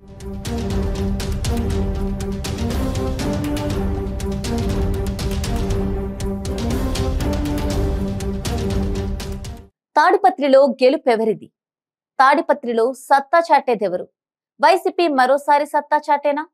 తాడిపత్రిలో గెలుపెవరిది తాడిపత్రిలో సత్తా చాటేదెవరు వైసీపీ మరోసారి సత్తా చాటేనా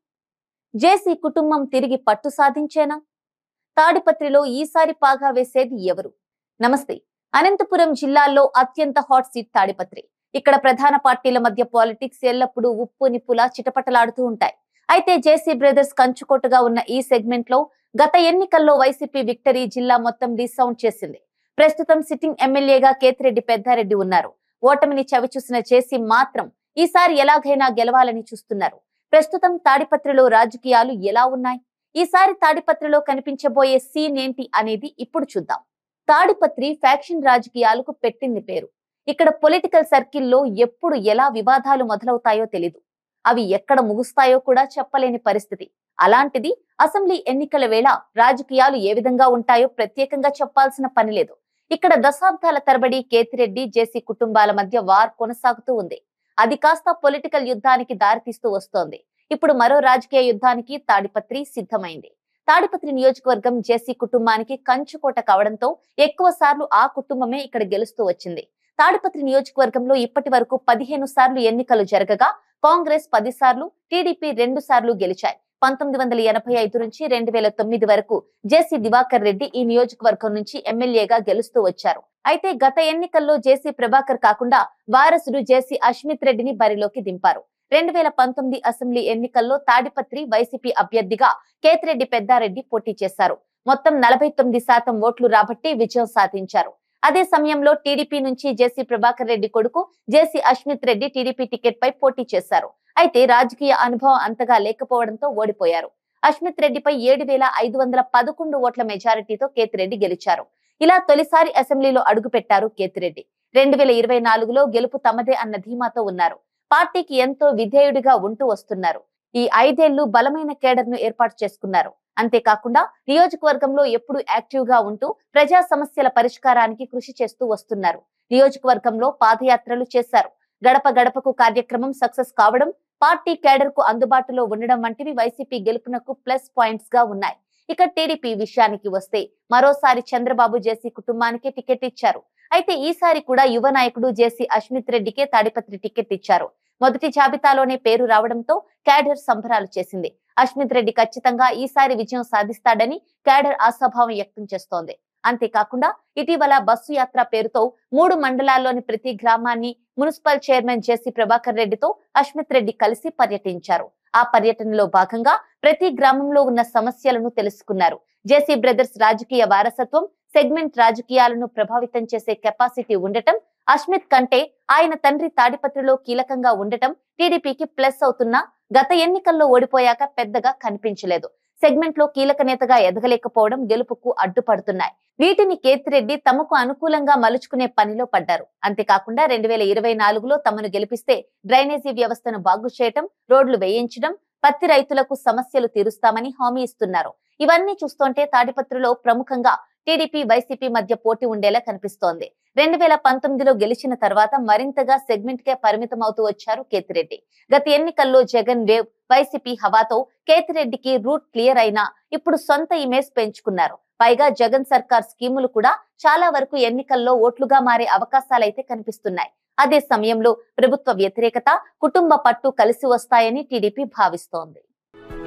జేసీ కుటుంబం తిరిగి పట్టు సాధించేనా తాడిపత్రిలో ఈసారి పాగా వేసేది ఎవరు నమస్తే అనంతపురం జిల్లాలో అత్యంత హాట్ సీట్ తాడిపత్రి ఇక్కడ ప్రధాన పార్టీల మధ్య పాలిటిక్స్ ఎల్లప్పుడూ ఉప్పు నిప్పులా చిటపటలాడుతూ ఉంటాయి అయితే జేసీ బ్రదర్స్ కంచుకోటగా ఉన్న ఈ సెగ్మెంట్ లో గత ఎన్నికల్లో వైసీపీ విక్టరీ జిల్లా మొత్తం రీసౌండ్ చేసింది ప్రస్తుతం సిట్టింగ్ ఎమ్మెల్యేగా కేతిరెడ్డి పెద్దారెడ్డి ఉన్నారు ఓటమిని చవిచూసిన జేసీ మాత్రం ఈసారి ఎలాగైనా గెలవాలని చూస్తున్నారు ప్రస్తుతం తాడిపత్రిలో రాజకీయాలు ఎలా ఉన్నాయి ఈసారి తాడిపత్రిలో కనిపించబోయే సీన్ ఏంటి అనేది ఇప్పుడు చూద్దాం తాడిపత్రి ఫ్యాక్షన్ రాజకీయాలకు పెట్టింది పేరు ఇక్కడ పొలిటికల్ సర్కిల్లో ఎప్పుడు ఎలా వివాదాలు మొదలవుతాయో తెలీదు అవి ఎక్కడ ముగుస్తాయో కూడా చెప్పలేని పరిస్థితి అలాంటిది అసెంబ్లీ ఎన్నికల వేళ రాజకీయాలు ఏ విధంగా ఉంటాయో ప్రత్యేకంగా చెప్పాల్సిన పని లేదు ఇక్కడ దశాబ్దాల తరబడి కేతిరెడ్డి జేసీ కుటుంబాల మధ్య వార్ కొనసాగుతూ ఉంది అది కాస్త పొలిటికల్ యుద్ధానికి దారితీస్తూ వస్తోంది ఇప్పుడు మరో రాజకీయ యుద్ధానికి తాడిపత్రి సిద్ధమైంది తాడిపత్రి నియోజకవర్గం జేసీ కుటుంబానికి కంచుకోట కావడంతో ఎక్కువ సార్లు ఆ కుటుంబమే ఇక్కడ గెలుస్తూ వచ్చింది తాడిపత్రి నియోజకవర్గంలో ఇప్పటి వరకు పదిహేను సార్లు ఎన్నికలు జరగగా కాంగ్రెస్ పది సార్లు టీడీపీ రెండు సార్లు గెలిచాయి పంతొమ్మిది వందల ఎనభై ఐదు నుంచి రెండు వేల తొమ్మిది వరకు జేసీ దివాకర్ రెడ్డి ఈ నియోజకవర్గం నుంచి ఎమ్మెల్యేగా గెలుస్తూ వచ్చారు అయితే గత ఎన్నికల్లో జేసీ ప్రభాకర్ కాకుండా వారసుడు జేసీ అష్మిత్ రెడ్డిని బరిలోకి దింపారు రెండు వేల పంతొమ్మిది అసెంబ్లీ ఎన్నికల్లో తాడిపత్రి వైసీపీ అభ్యర్థిగా కేతిరెడ్డి పెద్దారెడ్డి పోటీ చేశారు మొత్తం నలభై తొమ్మిది శాతం ఓట్లు రాబట్టి విజయం సాధించారు అదే సమయంలో టీడీపీ నుంచి జేసీ ప్రభాకర్ రెడ్డి కొడుకు JC Ashmith Reddy TDP ticket పై పోటీ చేశారు అయితే రాజకీయ అనుభవం అంతగా లేకపోవడంతో ఓడిపోయారు అష్మిత్ రెడ్డిపై ఏడు వేల ఐదు వందల పదకొండు ఓట్ల మెజారిటీతో కేతిరెడ్డి గెలిచారు ఇలా తొలిసారి అసెంబ్లీలో అడుగుపెట్టారు కేతిరెడ్డి రెండు వేల ఇరవై నాలుగులో గెలుపు తమదే అన్న ధీమాతో ఉన్నారు పార్టీకి ఎంతో విధేయుడిగా ఉంటూ వస్తున్నారు ఈ ఐదేళ్లు బలమైన కేడర్ ను ఏర్పాటు చేసుకున్నారు అంతేకాకుండా నియోజకవర్గంలో ఎప్పుడు యాక్టివ్ గా ఉంటూ ప్రజా సమస్యల పరిష్కారానికి కృషి చేస్తూ వస్తున్నారు నియోజకవర్గంలో పాదయాత్రలు చేశారు గడప గడపకు కార్యక్రమం సక్సెస్ కావడం పార్టీ కేడర్ కు అందుబాటులో ఉండడం వంటివి వైసీపీ గెలుపునకు ప్లస్ పాయింట్స్ గా ఉన్నాయి ఇక టీడీపీ విషయానికి వస్తే మరోసారి చంద్రబాబు జేసీ కుటుంబానికి టికెట్ ఇచ్చారు అయితే ఈసారి కూడా యువ నాయకుడు జేసీ అష్మిత్ రెడ్డికే తాడిపత్రి టికెట్ ఇచ్చారు మొదటి జాబితాలోనే పేరు రావడంతో క్యాడర్ సంబరాలు చేసింది అష్మిత్ రెడ్డి ఖచ్చితంగా ఈసారి విజయం సాధిస్తాడని క్యాడర్ ఆశాభావం వ్యక్తం చేస్తోంది అంతేకాకుండా ఇటీవల బస్సు యాత్ర పేరుతో మూడు మండలాల్లోని ప్రతి గ్రామాన్ని మున్సిపల్ చైర్మన్ జేసీ ప్రభాకర్ రెడ్డితో అష్మిత్ రెడ్డి కలిసి పర్యటించారు ఆ పర్యటనలో భాగంగా ప్రతి గ్రామంలో ఉన్న సమస్యలను తెలుసుకున్నారు జేసీ బ్రదర్స్ రాజకీయ వారసత్వం సెగ్మెంట్ రాజకీయాలను ప్రభావితం చేసే కెపాసిటీ ఉండటం అష్మిత్ కంటే ఆయన తండ్రి తాడిపత్రిలో కీలకంగా ఉండటం టీడీపీకి ప్లస్ అవుతున్నా గత ఎన్నికల్లో ఓడిపోయాక పెద్దగా కనిపించలేదు సెగ్మెంట్ లో కీలక నేతగా ఎదగలేకపోవడం గెలుపుకు అడ్డుపడుతున్నాయి వీటిని కేతిరెడ్డి తమకు అనుకూలంగా మలుచుకునే పనిలో పడ్డారు అంతేకాకుండా రెండు వేల ఇరవై నాలుగులో తమను గెలిపిస్తే డ్రైనేజీ వ్యవస్థను బాగు చేయటం రోడ్లు వేయించడం పత్తి రైతులకు సమస్యలు తీరుస్తామని హామీ ఇస్తున్నారు ఇవన్నీ చూస్తుంటే తాడిపత్రిలో ప్రముఖంగా టీడీపీ వైసీపీ మధ్య పోటీ ఉండేలా కనిపిస్తోంది రెండు వేల పంతొమ్మిదిలో గెలిచిన తర్వాత మరింతగా సెగ్మెంట్ కే పరిమితం అవుతూ వచ్చారు కేతిరెడ్డి గత ఎన్నికల్లో జగన్ వేవ్ వైసీపీ హవాతో కేతిరెడ్డికి రూట్ క్లియర్ అయినా ఇప్పుడు సొంత ఇమేజ్ పెంచుకున్నారు పైగా జగన్ సర్కార్ స్కీములు కూడా చాలా వరకు ఎన్నికల్లో ఓట్లుగా మారే అవకాశాలైతే కనిపిస్తున్నాయి అదే సమయంలో ప్రభుత్వ వ్యతిరేకత కుటుంబ పట్టు కలిసి వస్తాయని టీడీపీ భావిస్తోంది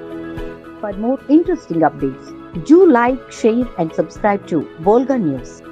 For more interesting updates, do like, share, and subscribe to Volga News.